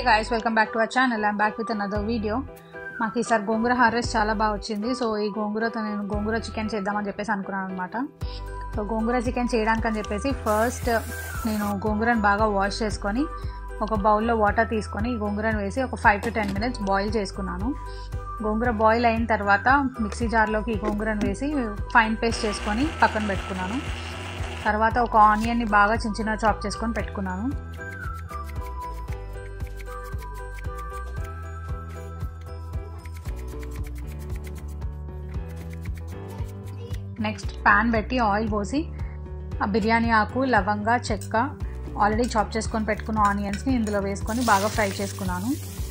guys welcome back to our channel I'm back with another video మాకు ఈసారి గోంగూర harvest చాలా బాగా వచ్చింది సో ఈ గోంగూరతో నేను గోంగూర చికెన్ చేద్దామని చెప్పేసి అనుకున్నాను అనమాట సో గోంగూర చికెన్ చేయడానికి అని చెప్పేసి ఫస్ట్ నేను గోంగూరను బాగా వాష్ చేసుకొని ఒక బౌల్లో వాటర్ తీసుకొని ఈ గోంగూరను వేసి ఒక five to ten minutes boil చేసుకున్నాను గోంగూర బాయిల్ అయిన తర్వాత మిక్సీ జార్లోకి ఈ గోంగూరను వేసి ఫైన్ పేస్ట్ చేసుకొని పక్కన పెట్టుకున్నాను తర్వాత ఒక ఆనియన్ని బాగా చిన్న చిన్న చాప్ చేసుకొని పెట్టుకున్నాను నెక్స్ట్ ప్యాన్ పెట్టి ఆయిల్ పోసి ఆ బిర్యానీ ఆకు లవంగా చెక్క ఆల్రెడీ చాప్ చేసుకొని పెట్టుకున్న ఆనియన్స్ని ఇందులో వేసుకొని బాగా ఫ్రై చేసుకున్నాను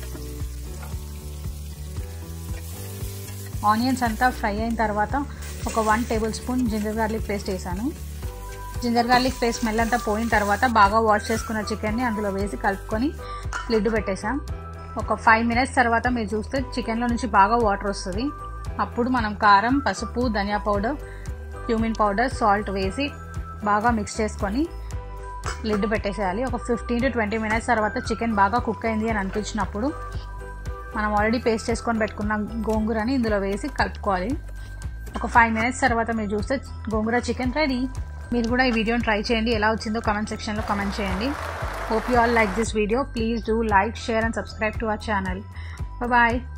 ఆనియన్స్ అంతా ఫ్రై అయిన తర్వాత ఒక one tablespoon ginger garlic paste వేసాను జింజర్ గార్లిక్ పేస్ట్ స్మెల్ అంతా పోయిన తర్వాత బాగా వాష్ చేసుకున్న చికెన్ని అందులో వేసి కలుపుకొని లిడ్ పెట్టేసాం ఒక ఫైవ్ మినిట్స్ తర్వాత మీరు చూస్తే చికెన్లో నుంచి బాగా వాటర్ వస్తుంది అప్పుడు మనం కారం పసుపు ధనియా పౌడర్ క్యూమిన్ పౌడర్ సాల్ట్ వేసి బాగా మిక్స్ చేసుకొని లిడ్ పెట్టేసేయాలి ఒక ఫిఫ్టీన్ టు ట్వంటీ మినిట్స్ తర్వాత చికెన్ బాగా కుక్ అయింది అని అనిపించినప్పుడు మనం ఆల్రెడీ పేస్ట్ చేసుకొని పెట్టుకున్న గోంగూరని ఇందులో వేసి కలుపుకోవాలి ఒక ఫైవ్ మినిట్స్ తర్వాత మీరు చూస్తే గోంగూర చికెన్ రెడీ మీరు కూడా ఈ వీడియోని ట్రై చేయండి ఎలా వచ్చిందో కమెంట్ సెక్షన్లో కమెంట్ చేయండి hope you all like this video please do like share and subscribe to our channel bye